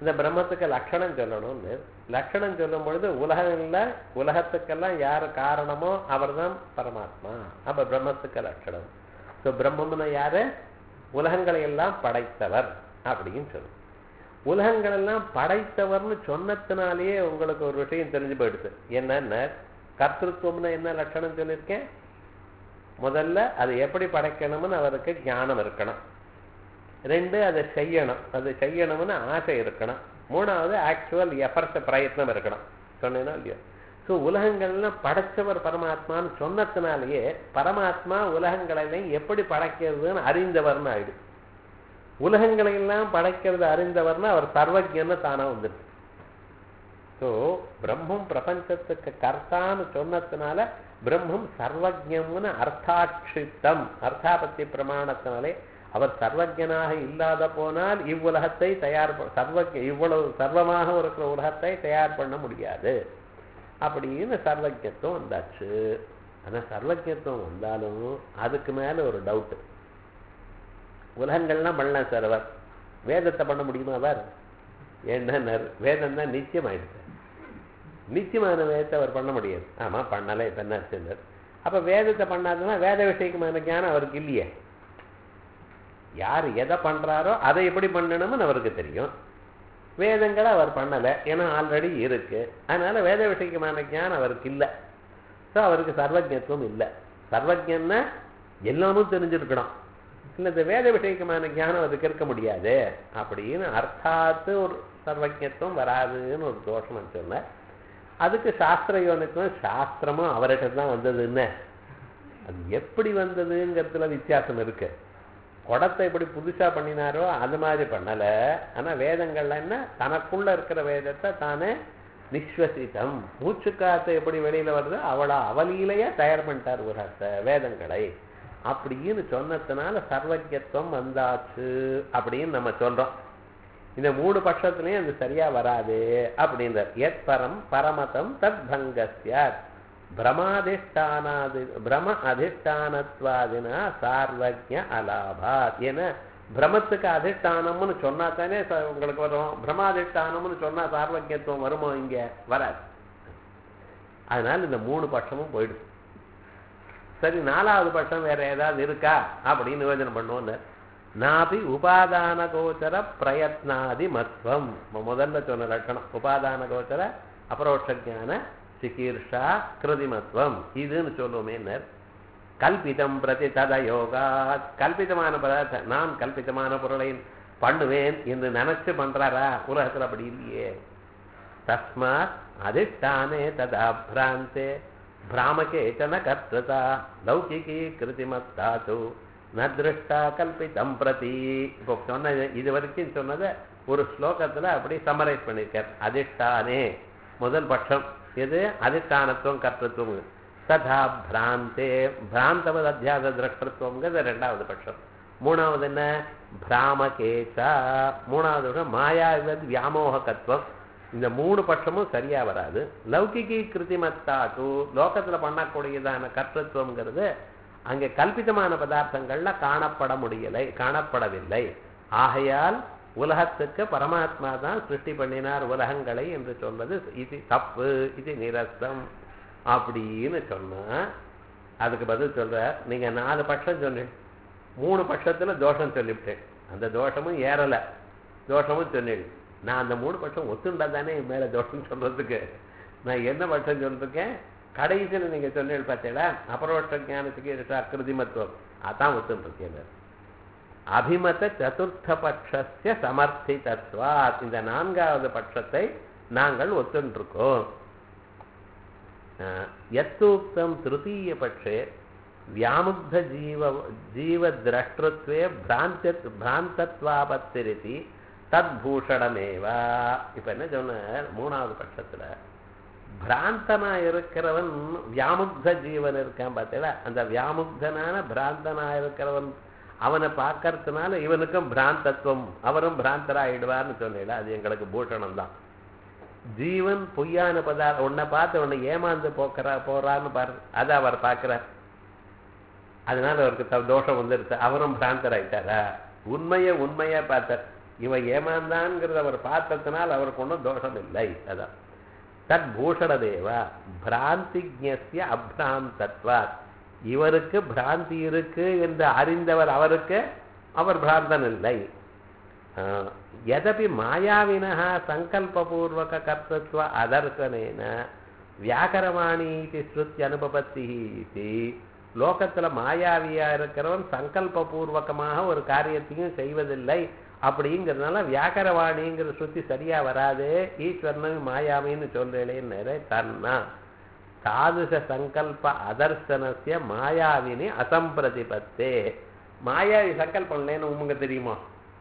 இந்த பிரம்மத்துக்கு லட்சணம் சொல்லணும்னு லட்சணம் சொல்லும் பொழுது உலகங்கள்ல உலகத்துக்கெல்லாம் யார் காரணமோ அவர்தான் பரமாத்மா அப்ப பிரம்மத்துக்கு லட்சணம் ஸோ பிரம்மம்னு யாரு உலகங்களை எல்லாம் படைத்தவர் அப்படின்னு சொல்லும் உலகங்கள் எல்லாம் படைத்தவர்னு சொன்னதுனாலேயே உங்களுக்கு ஒரு விஷயம் தெரிஞ்சு போயிடுது என்னன்னா கர்த்தத்துவம்னு என்ன லட்சணம் சொல்லியிருக்கேன் முதல்ல அது எப்படி படைக்கணும்னு அவருக்கு ஞானம் இருக்கணும் ரெண்டு அதை செய்யணும் அது செய்யணும்னு ஆசை இருக்கணும் மூணாவது ஆக்சுவல் எஃபர்ட் பிரயத்னம் இருக்கணும் சொன்னேன்னா இல்லையோ ஸோ உலகங்கள்லாம் படைச்சவர் பரமாத்மான்னு சொன்னதுனாலேயே பரமாத்மா உலகங்களெல்லாம் எப்படி படைக்கிறதுன்னு அறிந்தவர்னு ஆயிடுது உலகங்களை எல்லாம் படைக்கிறது அறிந்தவர்னா அவர் சர்வஜன்னு தானா வந்துடுது ஸோ பிரம்மம் பிரபஞ்சத்துக்கு கர்த்தான்னு சொன்னதுனால பிரம்மம் சர்வஜம்னு அர்த்தாட்சித்தம் அர்த்தாபத்தி பிரமாணத்தினாலே அவர் சர்வஜனாக இல்லாத போனால் இவ்வுலகத்தை தயார் ப- சர்வஜ இவ்வளவு சர்வமாக இருக்கிற உலகத்தை தயார் பண்ண முடியாது அப்படின்னு சர்வஜத்துவம் வந்தாச்சு ஆனா சர்வஜத்துவம் வந்தாலும் அதுக்கு மேல ஒரு டவுட் உலகங்கள்லாம் பண்ணலாம் சார் அவர் வேதத்தை பண்ண முடியுமா அவர் என்ன வேதம் தான் நிச்சயம் ஆயிடுச்சு நிச்சயமான வேதத்தை அவர் பண்ண முடியாது ஆமா பண்ணலை இப்ப என்ன செஞ்சார் அப்ப வேதத்தை பண்ணாதுன்னா வேத விஷயக்குமான ஞானம் அவருக்கு இல்லையே யார் எதை பண்றாரோ அதை எப்படி பண்ணணும்னு அவருக்கு தெரியும் வேதங்களை அவர் பண்ணலை ஏன்னா ஆல்ரெடி இருக்கு அதனால வேத விஷயக்குமான ஞானம் அவருக்கு இல்லை ஸோ அவருக்கு சர்வஜத்துவம் இல்லை சர்வஜன்னா எல்லாமும் தெரிஞ்சிருக்கணும் இல்லை இந்த வேத விஷயக்குமான ஞானம் அவருக்கு இருக்க முடியாது அப்படின்னு அர்த்தாத்து ஒரு சர்வஜத்துவம் வராதுன்னு ஒரு தோஷம் சொன்னார் அதுக்கு சாஸ்திர யோனுக்கும் சாஸ்திரமும் அவர்கிட்ட தான் வந்ததுன்னு அது எப்படி வந்ததுங்கிறதுல வித்தியாசம் இருக்கு குடத்தை எப்படி புதுசா பண்ணினாரோ அது மாதிரி பண்ணல ஆனா வேதங்கள்ல என்ன தனக்குள்ள இருக்கிற வேதத்தை தானே நிஸ்வசிதம் மூச்சுக்காத்து எப்படி வெளியில வருது அவளை அவலியிலேயே தயார் பண்ணிட்டார் உலகத்தை வேதங்களை அப்படின்னு சொன்னதுனால சர்வஜத்துவம் வந்தாச்சு அப்படின்னு நம்ம சொல்றோம் இந்த மூணு பட்சத்துலயும் அது சரியா வராது அப்படின்ற எத் பரம் பரமதம் தத் பங்கஸ்யாத் பிரமாதிஷ்டானாதி பிரம அதிஷ்டானத்வாதினா சார்வஜ அலாபாத் ஏன்னா பிரமத்துக்கு அதிஷ்டானம்னு சொன்னா தானே ச- உங்களுக்கு வரும் பிரமாதிஷ்டானம்னு சொன்னா சார்வஜத்துவம் வருமோ இங்க வராது அதனால இந்த மூணு பட்சமும் போயிடுது சரி நாலாவது பட்சம் வேற ஏதாவது இருக்கா அப்படின்னு யோஜனை பண்ணுவோன்னு நாபி உபாதான கோச்சர பிரயத்னாதி மத்வம் மு- முதல்ல சொன்ன லட்சணம் உபாதான கோச்சர அபரோட்ச ஞான சிகீர்ஷா கிருதிமத்வம் இதுன்னு சொல்லுவோமே கல்பிதம் பிரதி தத யோகா கல்பிதமான பதார்த்தம் நான் கல்பிதமான பொருளை பண்ணுவேன் என்று நினைச்சு பண்றாரா உலகத்துல அப்படி இல்லையே தஸ்மாத் அதிஷ்டானே ததா பிராந்தே பிராமகேச்சன கர்த்ததா லௌகிகி கிருதிமத்தாது ந திருஷ்டா கல்பிதம் பிரதி இப்போ சொன்ன இது வரைக்கும் சொன்னதை ஒரு ஸ்லோகத்துல அப்படி சமரைஸ் பண்ணியிருக்கார் அதிஷ்டானே முதல் பட்சம் எது அதிஷ்டானத்துவம் கர்த்தத்துவம் ததா பிராந்தே பிராந்தவத் அத்தியாச திரஷ்டத்துவங்கிறது ரெண்டாவது பட்சம் மூணாவது என்ன பிராமகேச்சா மூணாவது பட்சம் மாயாவித் வியாமோகத்துவம் இந்த மூணு பட்சமும் சரியா வராது லௌகிகி கிருதிமத்தாட்டு லோகத்துல பண்ணக்கூடியதான கர்த்தத்துவங்கிறது அங்கே கல்பிதமான பதார்த்தங்கள்ல காணப்பட முடியலை காணப்படவில்லை ஆகையால் உலகத்துக்கு பரமாத்மா தான் சிருஷ்டி பண்ணினார் உலகங்களை என்று சொல்வது இது தப்பு இது நிரஸ்தம் அப்படின்னு சொன்னா அதுக்கு பதில் சொல்ற நீங்க நாலு பட்சம் சொன்னீங்க மூணு பட்சத்துல தோஷம் சொல்லிவிட்டேன் அந்த தோஷமும் ஏறல தோஷமும் சொன்னேன் நான் அந்த மூணு பட்சம் ஒத்துண்டா தானே என் மேல தோஷம் சொல்றதுக்கு நான் என்ன பட்சம் சொல்லிருக்கேன் கடைசியில் நீங்க சொன்னீங்க பார்த்தீங்களா அபரோட்ச ஞானத்துக்கு இருக்கா கிருதிமத்துவம் அதான் ஒத்துருக்கேன் அபிமத சதுர்த்த பட்சஸ்ய சமர்த்திதத்வா இந்த நான்காவது பட்சத்தை நாங்கள் ஒத்துருக்கோம் யத்தூக்தம் திருத்தீய பட்சே வியாமுக்த ஜீவ ஜீவதிரஷ்டத்வே பிராந்த பிராந்தத்வாபத்திரிதி தத்பூஷணமேவா இப்ப என்ன சொன்னார் மூணாவது பட்சத்துல பிராந்தனா இருக்கிறவன் வியாமுக்த ஜீவன் இருக்கான் பார்த்தீங்களா அந்த வியாமுக்தனான பிராந்தனா இருக்கிறவன் அவனை பார்க்கறதுனால இவனுக்கும் பிராந்தத்துவம் அவரும் பிராந்தராயிடுவார்னு சொன்னீங்களா அது எங்களுக்கு பூஷணம் தான் ஜீவன் பொய்யான பதார்த்தம் உன்னை பார்த்து உன்னை ஏமாந்து போக்குறா போறான்னு பாரு அதை அவர் பார்க்கிறார் அதனால அவருக்கு த- தோஷம் வந்துருச்சு அவரும் பிராந்தர் ஆயிட்டாரா உண்மையை உண்மையா பார்த்தார் இவன் ஏமாந்தான்ங்கிறத அவர் பார்த்ததுனால் அவருக்கு ஒன்றும் தோஷம் இல்லை அதான் தத் பூஷணதேவ பிராந்திஜ்ய அப்ராந்தத்வாத் இவருக்கு பிராந்தி இருக்கு என்று அறிந்தவர் அவருக்கு அவர் பிராந்தன் இல்லை ஆஹ், எதபி மாயாவினः சங்கல்பபூர்வக கர்த்தத்வ அதர்சனேன வியாகரவாணி இது ஸ்ருத்தி அனுபபத்தி இது லோகத்துல மாயாவியா இருக்கிறவன் சங்கல்பபூர்வகமாக ஒரு காரியத்தையும் செய்வதில்லை அப்படிங்கிறதுனால வியாகரவாணிங்கிற ஸ்ருதி சரியா வராது ஈஸ்வரனும் மாயாவின்னு சொல்றேன்னு தன்னா தாதுஷ சங்கல்ப அதர்சனசிய மாயாவினி அசம்பிரதிபத்தே மாயாவி சங்கல்பம் இல்லைன்னு உங்களுக்கு தெரியுமா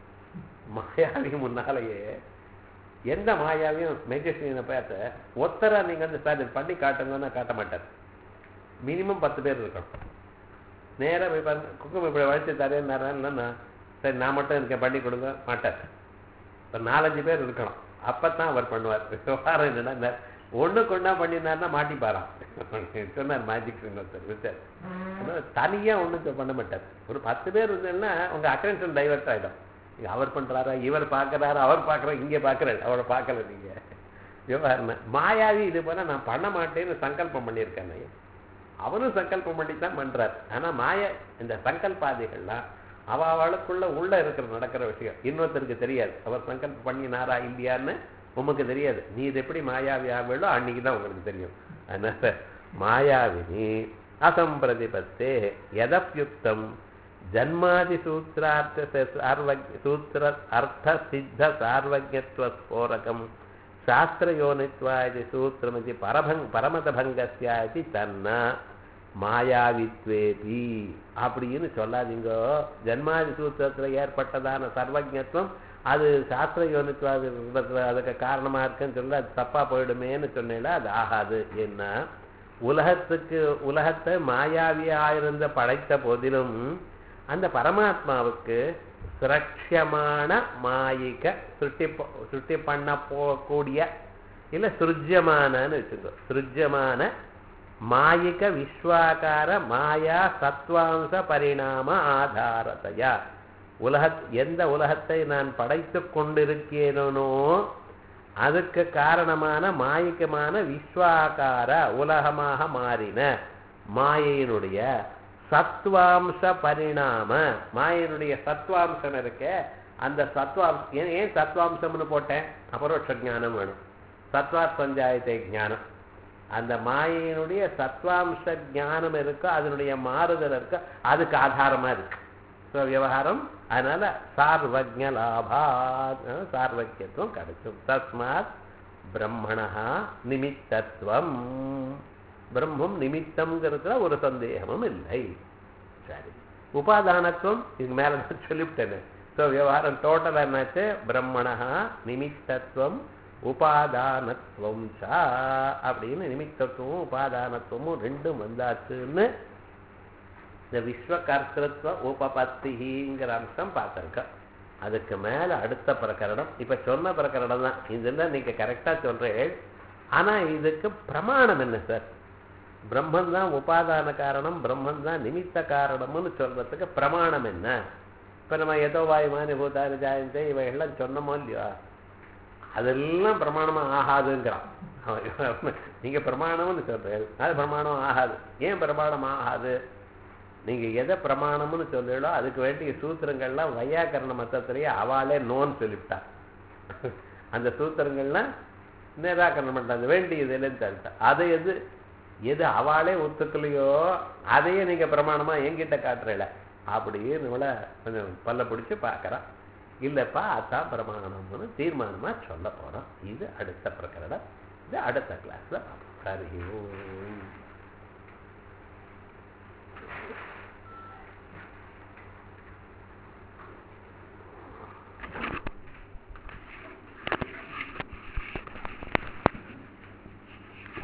மாயாவி முன்னாலேயே எந்த மாயாவியும் மெஜஸ்டினை பார்த்து ஒத்தரா நீங்க வந்து சார் இது பண்ணி காட்டுங்கன்னா காட்ட மாட்டார் மினிமம் பத்து பேர் இருக்கணும் நேரா போய் பாருங்க குங்குமம் இப்படி வளைச்சு தரேன்னு சரி நான் மட்டும் இருக்கேன் பண்ணி கொடுங்க மாட்டார் ஒரு நாலஞ்சு பேர் இருக்கணும் அப்பதான் அவர் பண்ணுவார் விவகாரம் என்னன்னா ஒண்ணுக்கு ஒண்ணா பண்ணினார்னா மாட்டிப்பாராம் சொன்னார் மேஜிக் ஒருத்தர் விட்டார் அதனால தனியா ஒண்ணும் பண்ண மாட்டார் ஒரு பத்து பேர் இருந்ததுன்னா உங்க அட்டென்ஷன் டைவர்ட் ஆயிடும் இங்க அவர் பண்றாரா இவர் பார்க்கறாரா அவர் பார்க்கறா இங்கே பார்க்கறாரு அவரை பார்க்கல நீங்க விவகாரம் மாயாவி இது போல நான் பண்ண மாட்டேன்னு சங்கல்பம் பண்ணியிருக்கேன் அவனும் சங்கல்பம் பண்ணி தான் பண்றார் ஆனா மாய இந்த சங்கல்பாதிகள்லாம் அவ அவளுக்குள்ள உள்ள இருக்கிற நடக்கிற விஷயம் இன்னொருத்தருக்கு தெரியாது அவர் சங்கல்பம் பண்ணினாரா இல்லையான்னு உமக்கு தெரியாது நீ இது எப்படி மாயாவி ஆகலோ அன்னைக்கு தான் உங்களுக்கு தெரியும் அதனால மாயாவினி அசம்பிரதிபத்தே எதப்யுக்தம் ஜன்மாதி சூத்திரார்த்த சார்வக் சூத்திர அர்த்த சித்த சார்வஜத்வ ஸ்போரகம் சாஸ்திரயோனித்வா இது சூத்திரமிதி பரபங் பரமதபங்கஸ்யா இது தன்னா மாயாவித்வேபி அப்படின்னு சொல்லாதீங்க ஜன்மாதி சூத்திரத்துல ஏற்பட்டதான சர்வஜத்துவம் அது சாஸ்திர யோனித்வாது அதுக்கு காரணமா இருக்குன்னு சொல்ல அது தப்பா போயிடுமேன்னு சொன்னேல அது ஆகாது என்ன உலகத்துக்கு உலகத்தை மாயாவியா இருந்த படைத்த போதிலும் அந்த பரமாத்மாவுக்கு சுரட்சமான மாயிக சுட்டி சுட்டி பண்ண போகக்கூடிய இல்ல சுருஜ்யமானன்னு வச்சுக்கோ சுருஜ்யமான மாயிக விஸ்வாகார மாயா சத்வாம்ச பரிணாம ஆதாரத்தையா உலக எந்த உலகத்தை நான் படைத்து கொண்டிருக்கிறேனோ அதுக்கு காரணமான மாயிக்கமான விஸ்வாகார உலகமாக மாறின மாயையினுடைய சத்வாம்ச பரிணாம மாயனுடைய சத்வாம்சம் இருக்க அந்த சத்வாம்சம் ஏன் ஏன் சத்வாம்சம்னு போட்டேன் அபரோட்ச ஞானம் வேணும் சத்வாத் பஞ்சாயத்தை ஞானம் அந்த மாயையினுடைய சத்வாம்ச ஞானம் இருக்கோ அதனுடைய மாறுதல் இருக்கோ அதுக்கு ஆதாரமா இருக்கு ஸோ விவகாரம் அதனால சார்வஜ லாபாத் சார்வக்கியத்துவம் கிடைக்கும் தஸ்மாத் பிரம்மணா நிமித்தத்துவம் பிரம்மம் நிமித்தம்ங்கிறதுல ஒரு சந்தேகமும் இல்லை சரி உபாதானத்துவம் இதுக்கு மேல நான் சொல்லிவிட்டேன் ஸோ விவகாரம் டோட்டல் என்னாச்சு பிரம்மணா நிமித்தத்துவம் உபாதானத்துவம் சா அப்படின்னு நிமித்தத்துவமும் உபாதானத்துவமும் ரெண்டும் வந்தாச்சுன்னு இந்த விஸ்வகர்த்திருவ உபபத்திங்கிற அம்சம் பார்த்துருக்கோம் அதுக்கு மேல அடுத்த பிரகரணம் இப்ப சொன்ன பிரகரணம் தான் இதெல்லாம் நீங்க கரெக்டா சொல்றேன் ஆனா இதுக்கு பிரமாணம் என்ன சார் பிரம்மன் தான் உபாதான காரணம் பிரம்மன் தான் நிமித்த காரணம்னு சொல்றதுக்கு பிரமாணம் என்ன இப்ப நம்ம ஏதோ வாயுமானி பூதாரி ஜாயந்தே இவைகள்லாம் சொன்னோமோ இல்லையோ அதெல்லாம் பிரமாணமா ஆகாதுங்கிறான் அவன் நீங்க பிரமாணம்னு சொல்றீங்க அது பிரமாணம் ஆகாது ஏன் பிரமாணம் ஆகாது நீங்க எதை பிரமாணம்னு சொல்றீங்களோ அதுக்கு வேண்டிய சூத்திரங்கள்லாம் வையாக்கரண மத்தத்திலேயே அவளே நோன்னு சொல்லிவிட்டா அந்த சூத்திரங்கள்லாம் நிராகரணம் பண்ணாங்க வேண்டியது இல்லைன்னு சொல்லிட்டா அதை எது எது அவளே ஒத்துக்கலையோ அதையே நீங்க பிரமாணமா என்கிட்ட காட்டுறல அப்படியே நம்மள கொஞ்சம் பல்ல பிடிச்சு பார்க்கறான் இல்லப்பா அதான் பிரமாணம்னு தீர்மானமா சொல்ல போறோம் இது அடுத்த பிரகரணம் இது அடுத்த கிளாஸ்ல பார்ப்போம் ஹரி ஓம்